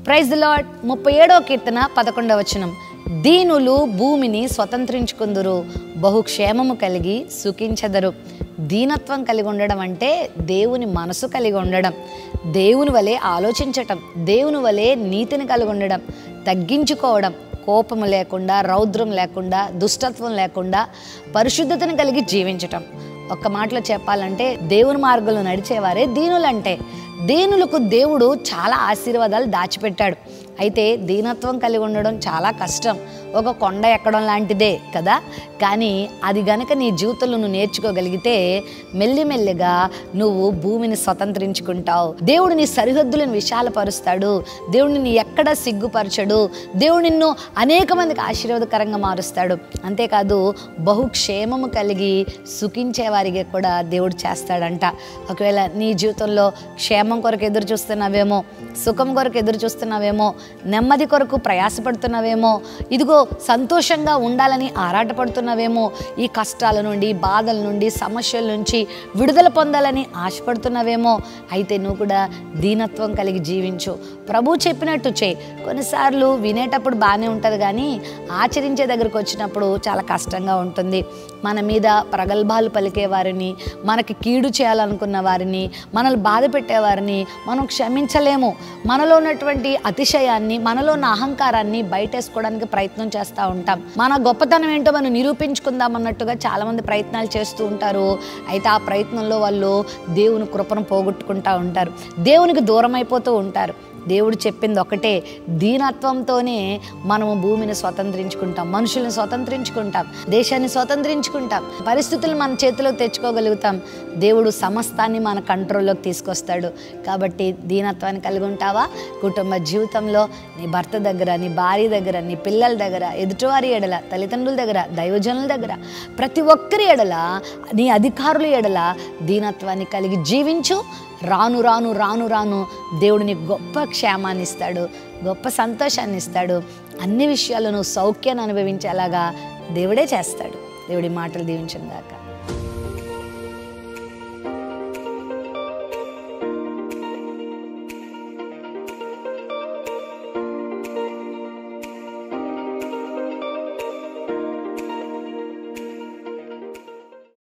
praise lord ముప్పై ఏడవ కీర్తన పదకొండవ వచనం దీనులు భూమిని స్వతంత్రించుకుందురు బహుక్షేమము కలిగి సుఖించెదరు దీనత్వం కలిగి ఉండడం అంటే దేవుని మనసు కలిగి ఉండడం దేవుని వలె ఆలోచించటం దేవుని వలె నీతిని కలిగి ఉండడం తగ్గించుకోవడం కోపము లేకుండా రౌద్రం లేకుండా దుష్టత్వం లేకుండా పరిశుద్ధతను కలిగి జీవించటం ఒక్క మాటలో చెప్పాలంటే దేవుని మార్గంలో నడిచేవారే దీనులంటే దీనులకు దేవుడు చాలా ఆశీర్వాదాలు దాచిపెట్టాడు అయితే దీనత్వం కలిగి ఉండడం చాలా కష్టం ఒక కొండ ఎక్కడం లాంటిదే కదా కానీ అది గనక నీ జీవితంలో నువ్వు నేర్చుకోగలిగితే మెల్లిమెల్లిగా నువ్వు భూమిని స్వతంత్రించుకుంటావు దేవుడు నీ సరిహద్దులను విశాలపరుస్తాడు దేవుడు నిన్ను ఎక్కడ సిగ్గుపరచడు దేవుడు నిన్ను అనేక మందికి ఆశీర్వాదకరంగా మారుస్తాడు అంతేకాదు బహుక్షేమము కలిగి సుఖించే వారికి కూడా దేవుడు చేస్తాడంట ఒకవేళ నీ జీవితంలో క్షేమం కొరకు ఎదురు చూస్తున్నావేమో సుఖం కొరకు ఎదురు చూస్తున్నావేమో నెమ్మది కొరకు ప్రయాసపడుతున్నావేమో ఇదిగో సంతోషంగా ఉండాలని ఆరాటపడుతున్నావేమో ఈ కష్టాల నుండి బాధల నుండి సమస్యల నుంచి విడుదల పొందాలని ఆశపడుతున్నావేమో అయితే నువ్వు కూడా దీనత్వం కలిగి జీవించు ప్రభు చెప్పినట్టు చేయి కొన్నిసార్లు వినేటప్పుడు బాగానే ఉంటుంది కానీ ఆచరించే దగ్గరకు వచ్చినప్పుడు చాలా కష్టంగా ఉంటుంది మన మీద ప్రగల్భాలు పలికే వారిని మనకి కీడు చేయాలనుకున్న వారిని మనల్ని బాధ పెట్టేవారిని మనం క్షమించలేము మనలో ఉన్నటువంటి అతిశయాన్ని మనలో ఉన్న అహంకారాన్ని బయటేసుకోవడానికి ప్రయత్నం చేస్తూ ఉంటాం మన గొప్పతనం ఏంటో మనం నిరూపించుకుందాం అన్నట్టుగా చాలామంది ప్రయత్నాలు చేస్తూ ఉంటారు అయితే ఆ ప్రయత్నంలో వాళ్ళు దేవుని కృపను పోగొట్టుకుంటూ ఉంటారు దేవునికి దూరం అయిపోతూ ఉంటారు దేవుడు చెప్పింది ఒకటే దీనత్వంతోనే మనము భూమిని స్వతంత్రించుకుంటాం మనుషుల్ని స్వతంత్రించుకుంటాం దేశాన్ని స్వతంత్రించుకుంటాం పరిస్థితులు మన చేతిలోకి తెచ్చుకోగలుగుతాం దేవుడు సమస్తాన్ని మన కంట్రోల్లోకి తీసుకొస్తాడు కాబట్టి దీనత్వాన్ని కలిగి ఉంటావా కుటుంబ జీవితంలో నీ భర్త దగ్గర నీ భార్య దగ్గర నీ పిల్లల దగ్గర ఎదుటివారి ఎడల తల్లిదండ్రుల దగ్గర దైవజనుల దగ్గర ప్రతి ఒక్కరి ఎడల నీ అధికారుల ఎడల దీనత్వాన్ని కలిగి జీవించు రాను రాను రాను రాను దేవుడు నీకు గొప్ప క్షేమాన్ని ఇస్తాడు గొప్ప సంతోషాన్ని ఇస్తాడు అన్ని విషయాలను సౌఖ్యాన్ని అనుభవించేలాగా దేవుడే చేస్తాడు దేవుడి మాటలు దీవించను గాక